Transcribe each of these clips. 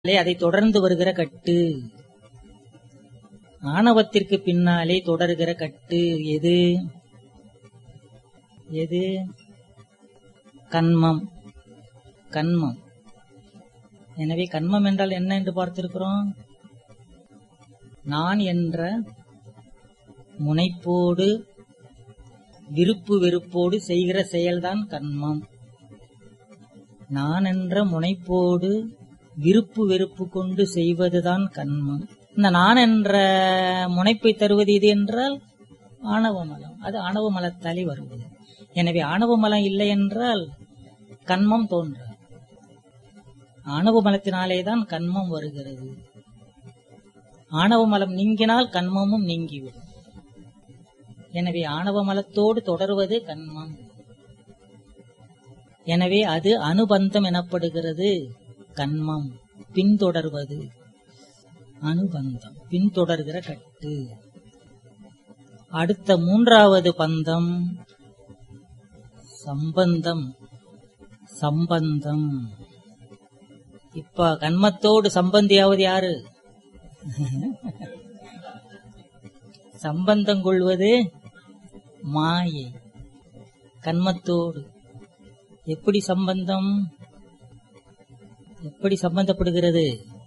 பின்னாலே அதை தொடர்ந்து வருகிற கட்டு ஆணவத்திற்கு பின்னாலே தொடர்கிற கட்டு எது எது கண்மம் கண்மம் எனவே கண்மம் என்றால் என்ன என்று பார்த்திருக்கிறோம் நான் என்ற முனைப்போடு விருப்பு வெறுப்போடு செய்கிற செயல்தான் கண்மம் நான் என்ற முனைப்போடு விருப்பு வெறுப்பு கொண்டு செய்வதுதான் கண்மம் இந்த நான் என்ற முனைப்பை தருவது இது என்றால் ஆணவ மலம் அது ஆணவ மலத்தாலே வருவது எனவே ஆணவ மலம் இல்லை என்றால் கண்மம் தோன்றாது ஆணவ மலத்தினாலேதான் கண்மம் வருகிறது ஆணவ மலம் நீங்கினால் கண்மமும் நீங்கிவிடும் எனவே ஆணவ மலத்தோடு தொடர்வது கண்மம் எனவே அது அனுபந்தம் எனப்படுகிறது கண்மம் பின்தொடர்வது அனுபந்தம் பின்தொடர்கிற கட்டு அடுத்த மூன்றாவது பந்தம் சம்பந்தம் சம்பந்தம் இப்ப கண்மத்தோடு சம்பந்தியாவது யாரு சம்பந்தம் கொள்வது மாயை கண்மத்தோடு எப்படி சம்பந்தம் எப்படி சம்பந்தப்படுகிறது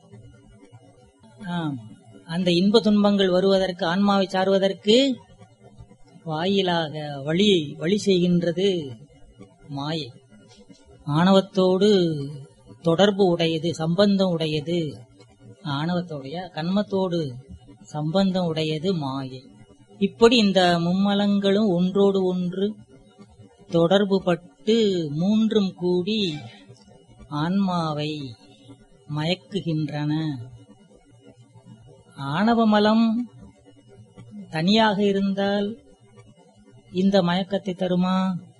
ஆம் அந்த இன்ப துன்பங்கள் வருவதற்கு ஆன்மாவை சார்வதற்கு வாயிலாக வழி வழி செய்கின்றது மாயை ஆணவத்தோடு தொடர்பு உடையது சம்பந்தம் உடையது ஆணவத்தோடைய கண்மத்தோடு சம்பந்தம் உடையது மாயை இப்படி இந்த மும்மலங்களும் ஒன்றோடு ஒன்று தொடர்பு பட்டு மூன்றும் கூடி ஆன்மாவை மயக்குகின்றன ஆணவமலம் தனியாக இருந்தால் இந்த மயக்கத்தை தருமா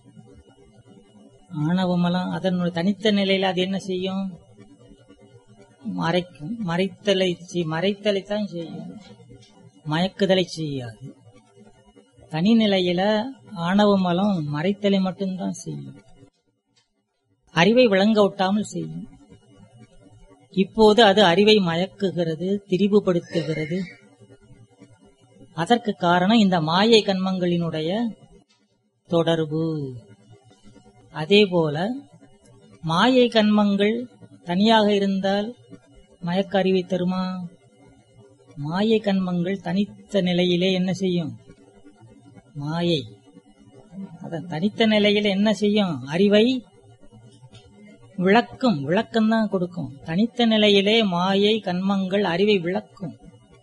ஆணவமலம் அதனுடைய தனித்த நிலையில அது என்ன செய்யும் மறைக்கும் மறைத்தலை மறைத்தலை தான் செய்யும் மயக்குதலை செய்யாது தனி நிலையில ஆணவ மலம் மறைத்தலை மட்டும்தான் செய்யும் அறிவை விளங்க ஒட்டாமல் செய்யும் இப்போது அது அறிவை மயக்குகிறது திரிவுபடுத்துகிறது அதற்கு காரணம் இந்த மாயை கண்மங்களினுடைய தொடர்பு அதே போல மாயை கண்மங்கள் தனியாக இருந்தால் மயக்க அறிவை தருமா மாயை கண்மங்கள் தனித்த நிலையிலே என்ன செய்யும் மாயை அதன் தனித்த நிலையில என்ன செய்யும் அறிவை விளக்கும் விளக்கம் தான் கொடுக்கும் தனித்த நிலையிலே மாயை கண்மங்கள் அறிவை விளக்கும்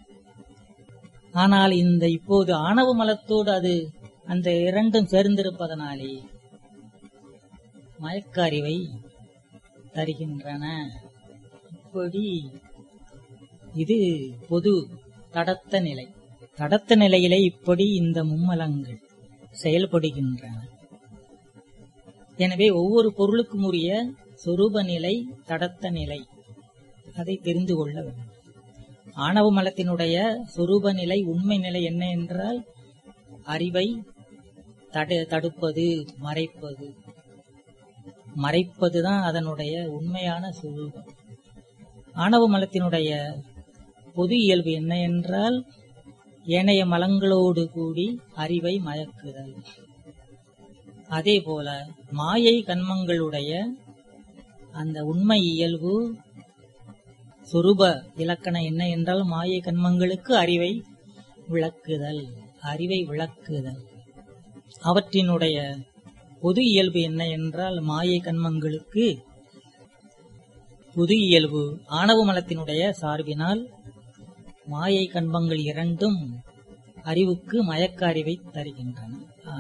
ஆனால் இந்த இப்போது ஆணவ மலத்தோடு அது அந்த இரண்டும் சேர்ந்திருப்பதனாலே மயக்க அறிவை தருகின்றன இப்படி இது பொது தடத்த நிலை தடத்த நிலையிலே இப்படி இந்த மும்மலங்கள் செயல்படுகின்றன எனவே ஒவ்வொரு பொருளுக்கும் உரிய சொரூப நிலை தடத்த நிலை அதை தெரிந்து கொள்ள வேண்டும் ஆணவ மலத்தினுடைய சொரூப நிலை உண்மை நிலை என்ன என்றால் அறிவை தடு தடுப்பது மறைப்பது மறைப்பதுதான் அதனுடைய உண்மையான சொரூபம் ஆணவ மலத்தினுடைய பொது இயல்பு என்ன என்றால் ஏனைய மலங்களோடு கூடி அறிவை மயக்குதல் அதே போல மாயை கண்மங்களுடைய அந்த உண்மை இயல்பு சொரூப இலக்கணம் என்ன என்றால் மாயை கண்மங்களுக்கு அறிவை விளக்குதல் அறிவை விளக்குதல் அவற்றினுடைய பொது இயல்பு என்ன என்றால் மாயை கண்மங்களுக்கு பொது இயல்பு ஆணவ மலத்தினுடைய சார்பினால் மாயை கண்பங்கள் இரண்டும் அறிவுக்கு மயக்க அறிவை தருகின்றன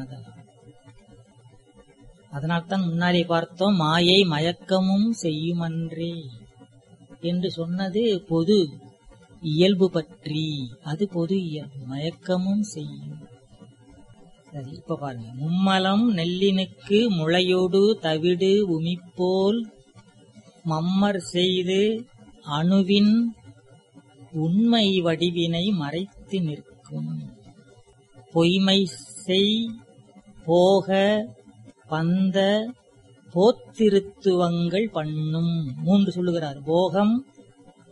அதனால்தான் முன்னாலே பார்த்தோம் மாயை மயக்கமும் செய்யுமன்றே என்று சொன்னது பொது இயல்பு பற்றி அது பொது இயல்பு மயக்கமும் செய்யும் சரி இப்ப பாருங்க மும்மலம் நெல்லினுக்கு முளையோடு தவிடு உமிப்போல் மம்மர் செய்து அணுவின் உண்மை வடிவினை மறைத்து நிற்கும் பொய்மை செய் போக பந்த போத்திருத்துவங்கள் பண்ணும் மூன்று சொல்லுகிறார் போகம்